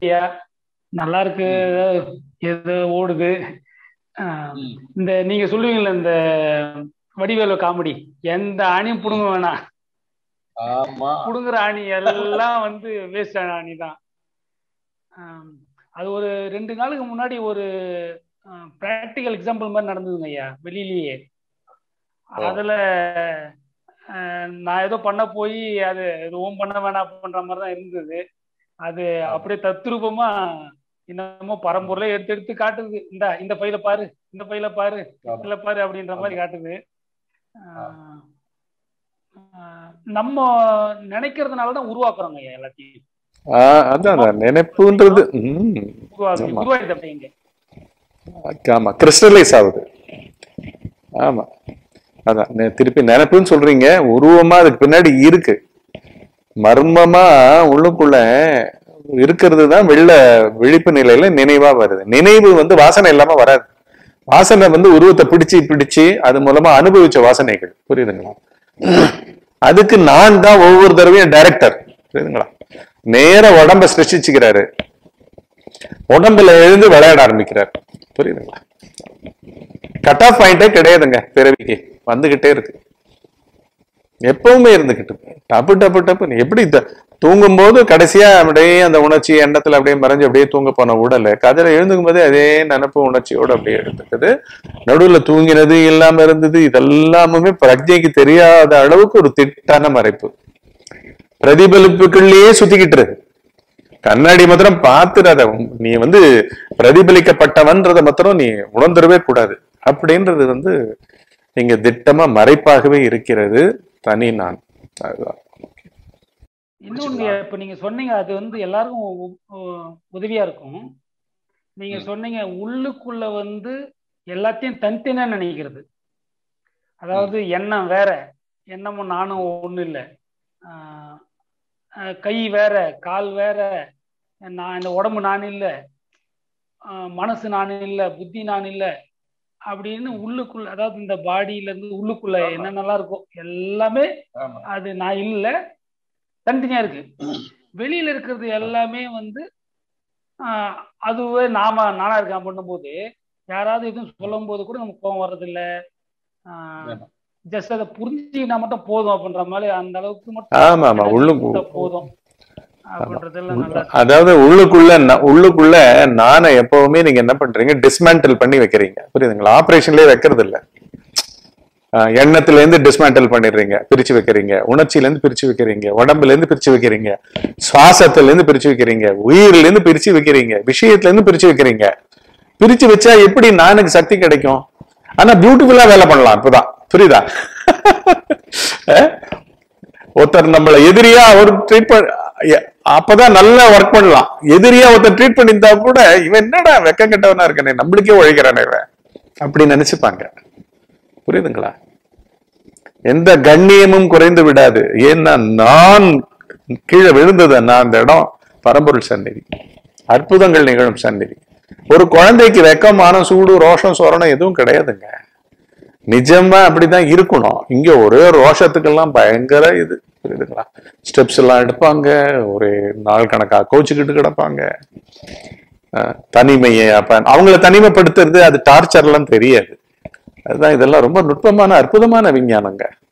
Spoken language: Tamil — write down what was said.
ஐயா நல்லா இருக்கு எது ஓடுது ஆஹ் ம். இந்த நீங்க சொல்லுவீங்கல்ல இந்த வடிவேலு காமெடி எந்த ஆணியும் புடுங்க வேணாம் ஆமா புடுங்குற ஆணி எல்லாம் வந்து வேஸ்ட் ஆன ஆணி தான் ஆம், அது ஒரு ரெண்டு நாளுக்கு முன்னாடி ஒரு ப்ராக்டிக்கல் எக்ஸாம்பிள் மாதிரி நடந்ததுங்க ஐயா வெளியிலேயே ஓ. அதுல அஹ், நான் ஏதோ பண்ண போய் அது எதுவும் பண்ண வேணாம் பண்ற மாதிரி தான் இருந்தது அது அப்படியே தத்ரூபமா என்னமோ பரம்பொருளை எடுத்து எடுத்து காட்டுது இந்த இந்த பையில பாரு இந்த பையில பாரு ஆமா. இதுல பாரு அப்படின்ற மாதிரி காட்டுது ஆஹ், ஆஹ், நம்ம நினைக்கிறதுனால தான் உருவாக்குறோங்க ஐயா எல்லாத்தையும் ஆஹ் அதான் அதான் நினைப்புன்றது ம் உருவாக்கு ஆமா. உருவாயிடுது அப்படிங்க ஆமா கிறிஸ்டலைஸ் ஆகுது ஆமா அதான் நெ- திருப்பி நினைப்புன்னு சொல்றீங்க உருவமா அதுக்கு பின்னாடி இருக்கு மர்மமா உள்ளுக்குள்ள இருக்கிறது தான் வெள்ள விழிப்பு நிலையில நினைவா வருது நினைவு வந்து வாசனை இல்லாம வராது வாசனை வந்து உருவத்தை பிடிச்சு பிடிச்சு அது மூலமா அனுபவிச்ச வாசனைகள் புரியுதுங்களா அதுக்கு நான் தான் ஒவ்வொரு தடவையும் டைரக்டர் புரியுதுங்களா நேர உடம்ப சிருஷ்டிச்சுக்கிறாரு உடம்புல எழுந்து விளையாட ஆரம்பிக்கிறார் புரியுதுங்களா கட் ஆஃப் பாயிண்டே கிடையாதுங்க பிறவிக்கு வந்துகிட்டே இருக்கு எப்பவுமே இருந்துகிட்டு இருக்கு. டப்பு டப்பு டப்பு எப்படி த- தூங்கும்போது கடைசியா அப்படியே அந்த உணர்ச்சி எண்ணத்துல அப்படியே மறைஞ்சு அப்படியே தூங்க போன உடல் கதிரை எழுந்துக்கும் போதே அதே நினப்பு உணர்ச்சியோட அப்படியே எடுத்துக்குது நடுவுல தூங்கினது இல்லாம இருந்தது இதெல்லாமுமே பிரஜைக்கு தெரியாத அளவுக்கு ஒரு திட்டான மறைப்பு பிரதிபலிப்புக்குள்ளேயே சுத்திக்கிட்டு இருக்கு கண்ணாடி மாத்திரம் பார்த்துடாத நீ வந்து பிரதிபலிக்கப்பட்டவன்றத மாத்திரம் நீ உணர்ந்துடவே கூடாது அப்படின்றது வந்து இங்க திட்டமா மறைப்பாகவே இருக்கிறது தனி நான் அதுதான் இன்னொன்னு இப்ப நீங்க சொன்னீங்க அது வந்து எல்லாருக்கும் உ- உ- உதவியா இருக்கும் நீங்க ம். சொன்னீங்க உள்ளுக்குள்ள வந்து எல்லாத்தையும் தனித்தனியா நினைக்கிறது அதாவது எண்ணம் வேற எண்ணமும் நானும் ஒண்ணு இல்லை கை வேற கால் வேற நான் இந்த உடம்பு நான் இல்லை மனசு நான் இல்லை புத்தி நான் இல்லை அப்படின்னு உள்ளுக்குள்ள அதாவது இந்த பாடியில இருந்து உள்ளுக்குள்ள ஆமா. என்னென்னலாம் இருக்கும் எல்லாமே ஆமா அது நான் இல்லை தனித்தனியா இருக்கு வெளியில இருக்கிறது எல்லாமே வந்து ஆஹ், அதுவே நாம நானா இருக்கேன் பண்ணும்போது யாராவது எதுவும் சொல்லும் போது கூட நமக்கு கோவம் வர்றதில்ல ஆமா. ஜஸ்ட் அதை புரிஞ்சுக்கினா மட்டும் போதும் அப்படின்ற மாதிரி அந்த அளவுக்கு மட்டும் ஆமா ஆமா உள்ளுக்கு இருந்தா போதும் அப்படின்றதெல்லாம் நல்லா இருக்கு. அதாவது உள்ளுக்குள்ள ந- உள்ளுக்குள்ள நானை எப்பவுமே நீங்க என்ன பண்றீங்க டிஸ்மேண்டில் பண்ணி வைக்கிறீங்க புரியுதுங்களா ஆபரேஷன்லயே வைக்கிறது இல்ல ஆஹ் எண்ணத்துல இருந்து டிஸ்மேண்டில் பண்ணிடுறீங்க பிரிச்சு வைக்கிறீங்க உணர்ச்சியில இருந்து பிரிச்சு வைக்கிறீங்க உடம்புல இருந்து பிரிச்சு வைக்கிறீங்க சுவாசத்துல இருந்து பிரிச்சு வைக்கிறீங்க உயிர்ல இருந்து பிரிச்சு வைக்கிறீங்க விஷயத்துல இருந்து பிரிச்சு வைக்கிறீங்க பிரிச்சு வச்சா எப்படி நானுக்கு சக்தி கிடைக்கும் ஆனா பியூட்டிஃபுல்லா வேலை பண்ணலாம் இப்பதான் புரியுதா அஹ்? ஒருத்தர் நம்மள எதிரியா ஒரு ட்ரீட் பண்ண அப்பதான் நல்லா ஒர்க் பண்ணலாம் எதிரியா ஒருத்தர் ட்ரீட் பண்ணியிருந்தா கூட இவன் என்னடா வெக்கம் கெட்டவனா இருக்கானே நம்மளுக்கே உழைக்கிறானே இவன் அப்படி நினைச்சுப்பாங்க புரியுதுங்களா எந்த கண்ணியமும் குறைந்து விடாது ஏன்னா நான் கீழே விழுந்தது நான் அந்த இடம் பரம்பொருள் சந்நிதி அற்புதங்கள் நிகழும் சந்நிதி ஒரு குழந்தைக்கு வெக்கமான சூடு ரோஷம் சோரணம் எதுவும் கிடையாதுங்க நிஜமா அப்படிதான் இருக்கணும் இங்க ஒரே ரோஷத்துக்கெல்லாம் பயங்கர இது புரியுதுங்களா ஸ்டெப்ஸ் எல்லாம் எடுப்பாங்க ஒரு நாள் கணக்கா கோச்சுக்கிட்டு கிடப்பாங்க அஹ் தனிமையை அப்ப அவங்கள தனிமைப்படுத்துறது அது டார்ச்சர்லாம் தெரியாது அதுதான் இதெல்லாம் ரொம்ப நுட்பமான அற்புதமான விஞ்ஞானங்க